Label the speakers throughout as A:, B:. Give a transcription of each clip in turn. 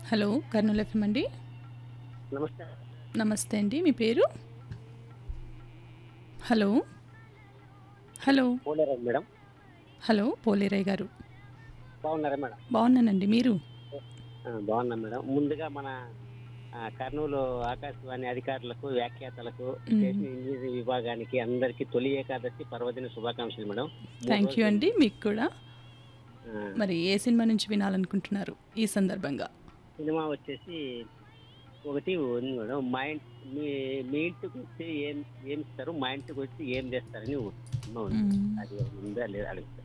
A: Hello Kurnool FM అండి
B: నమస్తే
A: నమస్తే అండి మీ పేరు hello hello
B: Polera madam
A: hello Polerayya గారు
B: బాగున్నారా మేడం
A: బాగున్నానండి మీరు
B: ఆ, బాగున్నాం మేడం ముందుగా మన ఆ, కర్నూలు ఆకాశవాణి అధికారులకు వ్యాఖ్యాతలకు
A: మ్మ్.
B: స్టేషన్ ఇంజనీరింగ్ విభాగానికి అందరికీ తొలి ఏకాదశి పర్వదిన శుభాకాంక్షలు మేడం మూడు
A: థ్యాంక్ యూ
B: రోజులు-
A: అండి మీకు కూడా
B: ఆ,
A: మరి ఏ సినిమా నుంచి వినాలనుకుంటున్నారు ఈ సందర్భంగా
B: సినిమా వచ్చేసి ఒకటి ఉంది మేడం మా ఇంటి మీ మీ ఇంటికి వచ్చి ఏం ఏం ఇస్తారు మా ఇంటికి వచ్చి ఏం చేస్తారని ఒక సినిమా ఉంది
A: మ్మ్.
B: అది ఉందా లేదా అడుగుతారు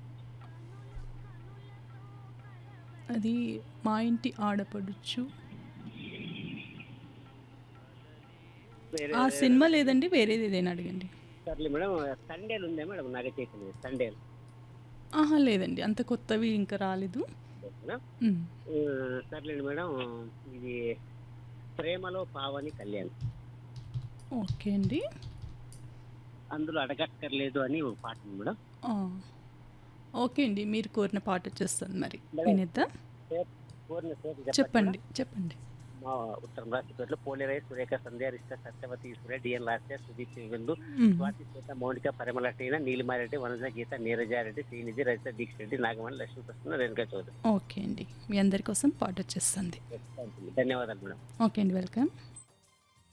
A: అది మా ఇంటి ఆడపడుచు
B: వేరే-
A: ఆ సినిమా లేదండి వేరేది ఏదైనా అడగండి
B: సర్లే మేడం సండేలు ఉందా మేడం నాగ చైతన్య సండేలు
A: ఆహా లేదండి అంత కొత్తవి ఇంకా రాలేదు
B: మేడం
A: మ్మ్.
B: ఆ, సర్లేండి మేడం ఇది ప్రేమలో పావని కళ్యాణ్
A: ఓకే అండి
B: అందులో అడగక్కర్లేదు అని ఒక పాట ఉంది మేడం
A: ఆ. ఓకే అండి మీరు కోరిన పాట వచ్చేస్తుంది మరి
B: మేడం.
A: వినేద్దాం
B: పేరు కోరిన పేరు చెప్పండి
A: చెప్పండి చెప్పండి
B: మేడం. మా ఉత్తరం రాష్ట్ర పేర్లు పోలేరయ్య సురేఖ సంధ్య రిష్ట సత్యవతి ఈశ్వర డిఎన్ లాస్య సుదీప్ విందు
A: మ్మ్.
B: స్వాతి శ్వేత మౌనిక పరిమళ టీన నీలిమారెడ్డి వనజ గీత నీరజారెడ్డి శ్రీనిధి రజిత దీక్ష రెడ్డి నాగమణి లక్ష్మీప్రసన్న రేణుకా చౌదరి
A: ఓకే అండి మీ అందరి కోసం పాట వచ్చేస్తుంది
B: ధన్యవాదాలు మేడం
A: ఓకే అండి వెల్కమ్